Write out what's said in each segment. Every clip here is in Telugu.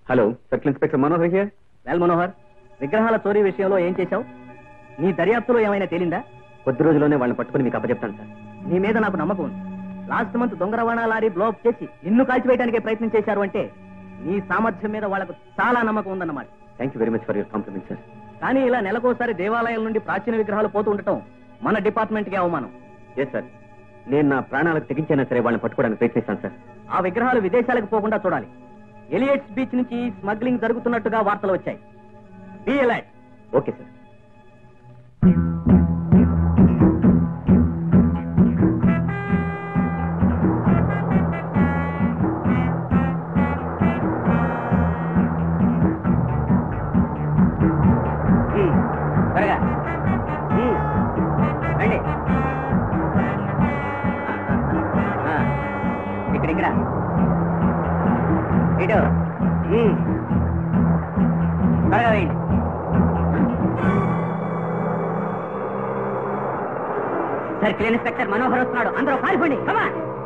Hello circle inspector Manohar here well Manohar విగ్రహాల చోరీ విషయంలో ఏం చేశావు నీ దర్యాప్తులో ఏమైనా తేలిందా కొద్ది రోజుల్లోనే వాళ్ళని పట్టుకుని మీకు అప్పచెప్తాను సార్ నీ మీద నాకు నమ్మకం ఉంది లాస్ట్ మంత్ దొంగ రవాణా లారీ బ్లోక్ చేసి నిన్ను కాల్చివేయడానికి ప్రయత్నం చేశారు అంటే నీ సామర్థ్యం మీద వాళ్ళకు చాలా నమ్మకం ఉందన్నమాట thank you very much for your compliment sir కానీ ఇలా నెలకోసారి దేవాలయాల నుండి ప్రాచీన విగ్రహాలు పోతూ ఉండటం మన డిపార్ట్మెంట్ కి అవమానం ఎస్ సార్ నేను నా ప్రాణాలకు తెగించైనా సరే వాళ్ళని పట్టుకోవడానికి ప్రయత్నిస్తాను సార్ ఆ విగ్రహాలు విదేశాలకు పోకుండా చూడాలి ఎలియట్స్ బీచ్ నుంచి స్మగ్లింగ్ జరుగుతున్నట్టుగా వార్తలు వచ్చాయి బీ alert. ఓకే సార్ ఉమ్, త్వరగా ఉమ్, రండి ఆ, ఆ, ఇక్కడ ఇక్కడ ఇటు ఉమ్, త్వరగా వేయండి సర్కిల్ ఇన్స్పెక్టర్ మనోహర్ వస్తున్నాడు అందరూ పారిపోండి కమా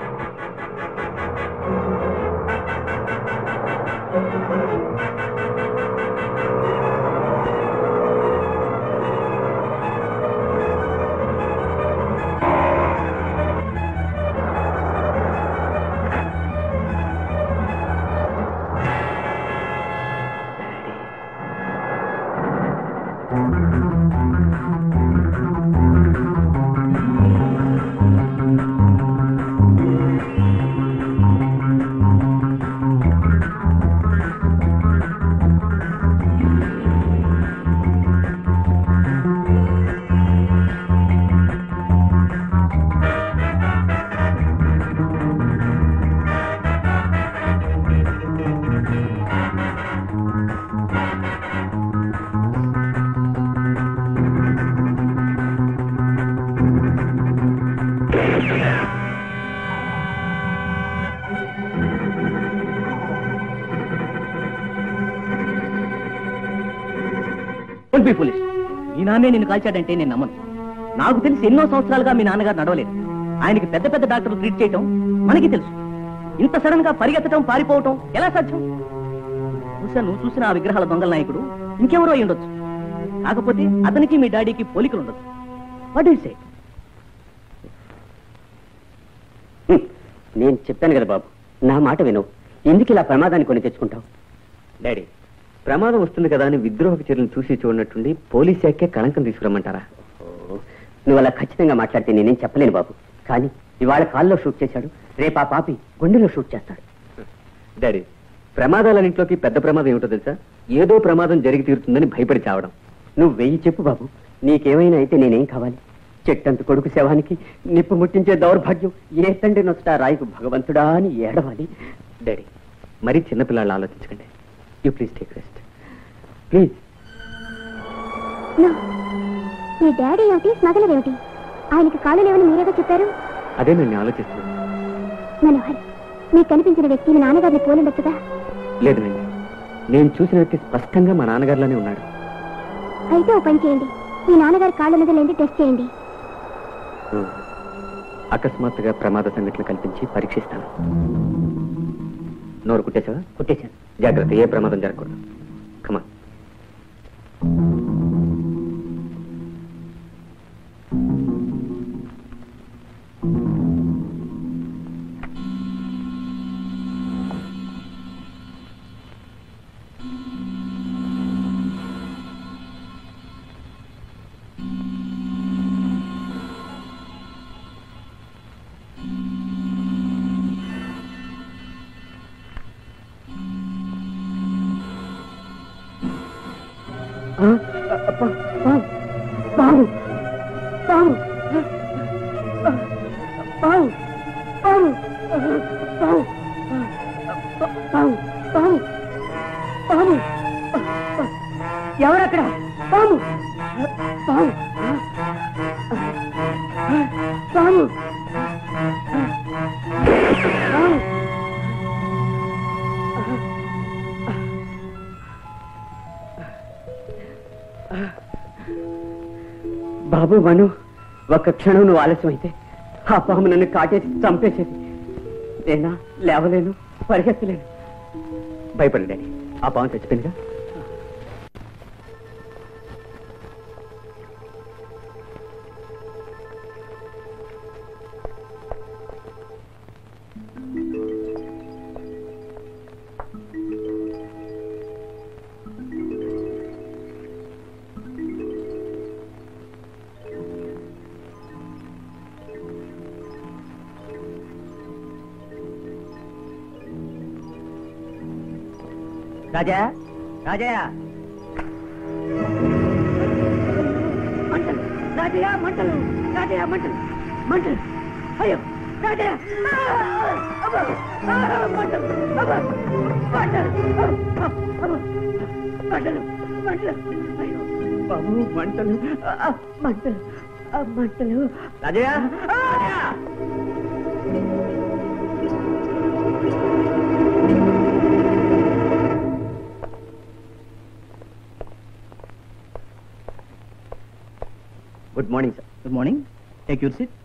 డోంట్ బి ఫులిష్ మీ నాన్నే నిన్ను కాల్చాడంటే నేను నమ్మను నాకు తెలిసి ఎన్నో సంవత్సరాలుగా మీ నాన్నగారు నడవలేదు ఆయనకి పెద్ద పెద్ద డాక్టర్లు ట్రీట్ చేయటం మనకి తెలుసు ఇంత సడన్ గా పరిగెత్తడం పారిపోవటం ఎలా సాధ్యం బహుశా నువ్వు చూసిన ఆ విగ్రహాల దొంగల నాయకుడు ఇంకెవరో అయి ఉండొచ్చు కాకపోతే అతనికి మీ డాడీకి పోలికలు ఉండొచ్చు వాట్ ఈస్ సే నేను చెప్పాను కదా బాబు నా మాట విను ఎందుకు ఇలా ప్రమాదాన్ని కొని తెచ్చుకుంటావు డాడీ ప్రమాదం వస్తుంది కదా అని విద్రోహ చర్యలను చూసి చూడనట్టుండి పోలీస్ శాఖే కళంకం తీసుకురమ్మంటారా నువ్వు అలా ఖచ్చితంగా మాట్లాడితే నేనేం చెప్పలేను బాబు కానీ ఇవాళ కాల్లో షూట్ చేశాడు రేపు ఆ పాపి గుండెలో షూట్ చేస్తాడు డాడీ ప్రమాదాలన్నింటిలోకి పెద్ద ప్రమాదం ఏమిటో తెలుసా ఏదో ప్రమాదం జరిగి తీరుతుందని భయపడి చావడం నువ్వు వెయ్యి చెప్పు బాబు నీకేమైనా అయితే నేనేం కావాలి చెట్టంత కొడుకు శవానికి నిప్పు ముట్టించే దౌర్భాగ్యం ఏ తండ్రి నొచ్చట రాయికు భగవంతుడా అని ఏడవాలి డాడీ మరీ చిన్నపిల్లలు ఆలోచించకండి you please take rest please no. మీ డాడీ ఏమిటి స్మగలర్ ఏమిటి ఆయనకి కాళ్ళు లేవని మీరేగా చెప్పారు అదే నేను ఆలోచిస్తున్నాను మనోహర్ మీకు కనిపించిన వ్యక్తి మీ నాన్నగారిని పోలుండొచ్చుగా లేదు నేను నేను చూసిన వ్యక్తి స్పష్టంగా మా నాన్నగారిలోనే ఉన్నాడు అయితే ఓ పని చేయండి మీ నాన్నగారి కాళ్ళ మీద లేండి టెస్ట్ చేయండి ఉం. అకస్మాత్తుగా ప్రమాద సంఘటన కల్పించి పరీక్షిస్తాను నోరు కుట్టేశావా కుట్టేశాను జాగ్రత్త ఏ ప్రమాదం జరగకూడదు కమా ఎవరక్కడ పాము పాము పాము బాబు మను ఒక్క క్షణం నువ్వు ఆలస్యమైతే ఆ పాము నన్ను కాటేసి చంపేసేది నేనా లేవలేను పరిగెత్తలేను భయపడండి ఆ పాము చచ్చిపోయిందిగా రాజా రాజా మంటలు రాజయ్య మంటలు రాజయ్య మంటలు మంటలు అయ్యో రాజయ్య ఆ! అబ్బా! ఆ! మంటలు అబ్బా! మంటలు అబ్బా! అబ్బా! మంటలు మంటలు అయ్యో బాబు మంటలు ఆ! ఆ! మంటలు ఆ! మంటలు రాజయ్య ఆ! Good morning sir good morning take your seat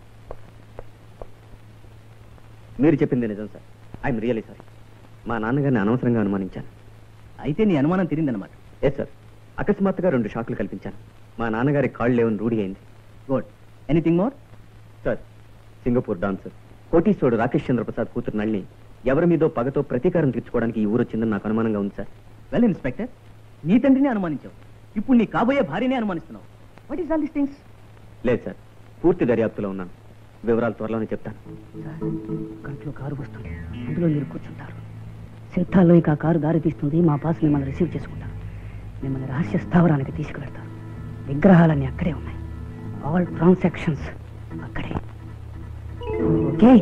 మీరు చెప్పింది నిజం సార్ ఐఎమ్ రియలీ సారీ మా నాన్నగారిని అనవసరంగా అనుమానించాను అయితే నీ అనుమానం తిరిందనమాట ఎస్ సార్ అకస్మాత్తుగా రెండు షాకులు కల్పించాను మా నాన్నగారి కాళ్ళు లేవని రూఢి అయింది good anything more sir Singapore dancer కోటీశ్వరుడు రాకేష్ చంద్ర ప్రసాద్ కూతురు నళిని ఎవరి మీదో పగతో ప్రతీకారం తీర్చుకోవడానికి ఈ ఊరు వచ్చిందని నాకు అనుమానంగా ఉంది సార్ వెల్ ఇన్స్పెక్టర్ నీ తండ్రిని అనుమానించావు ఇప్పుడు నీ కాబోయే భార్యనే అనుమానిస్తున్నావు what is all these things లేదు సార్ పూర్తి దర్యాప్తులో ఉన్నాను వివరాలు త్వరలోనే చెప్తాను కంట్లో కారు వస్తుంది అందులో మీరు కూర్చుంటారు సింథాల్లో ఇక ఆ కారు దారి తీస్తుంది మా బాస్ మిమ్మల్ని రిసీవ్ చేసుకుంటారు మిమ్మల్ని రహస్య స్థావరానికి తీసుకువెళ్తారు విగ్రహాలన్నీ అక్కడే ఉన్నాయి ఆల్ ట్రాన్సాక్షన్స్ అక్కడే ఓకే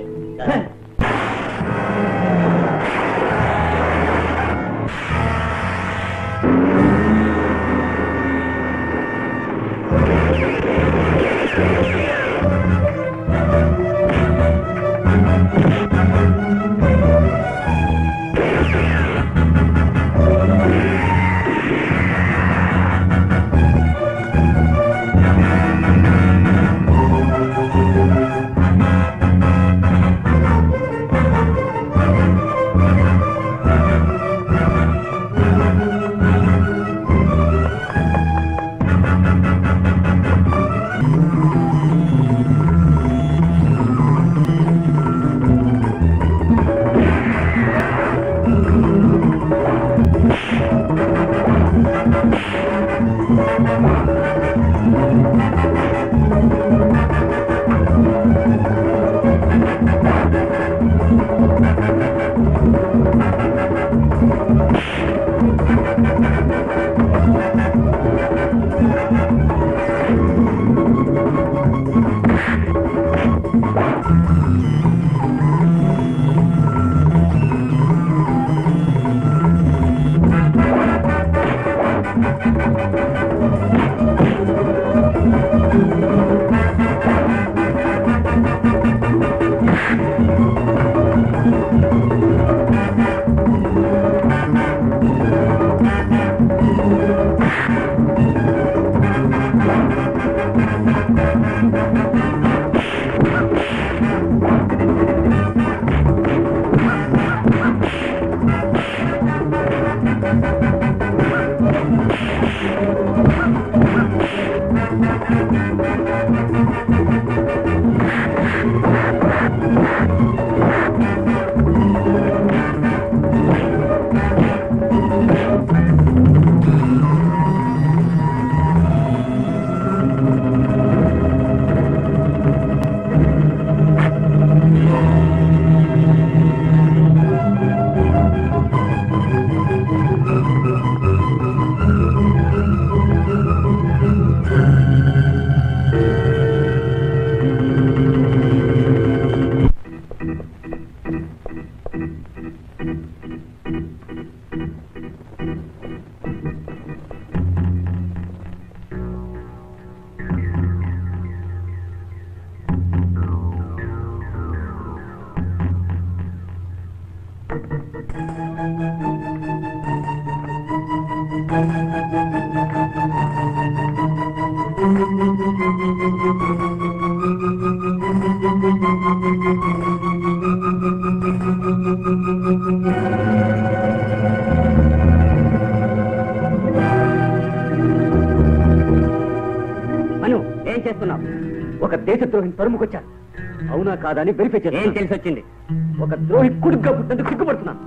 చేస్తున్నావు ఒక దేశద్రోహిని తరుముకొచ్చాను అవునా కాదా అని వెరిఫై చేసి ఏం తెలిసి వచ్చింది ఒక ద్రోహి కుడుగ్గా పుట్టినందుకు సిగ్గుపడుతున్నాను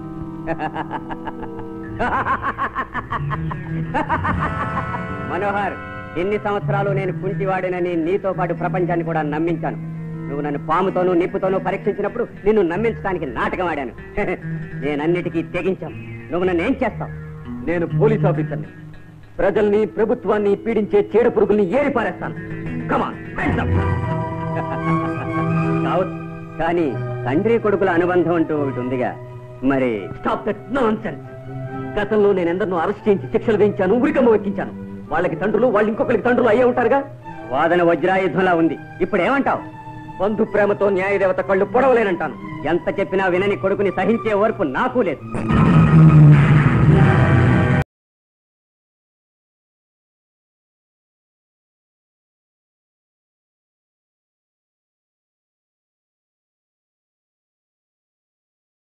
మనోహర్ ఎన్ని సంవత్సరాలు నేను కుంటివాడినని నీతో పాటు ప్రపంచాన్ని కూడా నమ్మించాను నువ్వు నన్ను పాముతోనూ నిప్పుతోనూ పరీక్షించినప్పుడు నిన్ను నమ్మించడానికి నాటకం ఆడాను నేనన్నిటికీ తెగించాను నువ్వు నన్ను ఏం చేస్తావు నేను పోలీస్ ఆఫీసర్ని ప్రజల్ని ప్రభుత్వాన్ని పీడించే చీడ పురుగుల్ని ఏరి పారేస్తాను కమాన్ కావచ్చు కానీ తండ్రి కొడుకుల అనుబంధం అంటూ ఒకటి ఉందిగా మరి స్టాప్ దట్ నాన్ గతంలో నేను ఎందరినో అరెస్ట్ చేయించి శిక్షలు వేయించాను ఉరికమ్మ ఎక్కించాను వాళ్ళకి తండ్రులు వాళ్ళు ఇంకొకరికి తండ్రులు అయ్యే ఉంటారుగా వాదన వజ్రాయుధంలా ఉంది ఇప్పుడు ఏమంటావు బంధు ప్రేమతో న్యాయదేవత కళ్ళు పొడవలేనంటాను ఎంత చెప్పినా వినని కొడుకుని సహించే ఓర్పు నాకు లేదు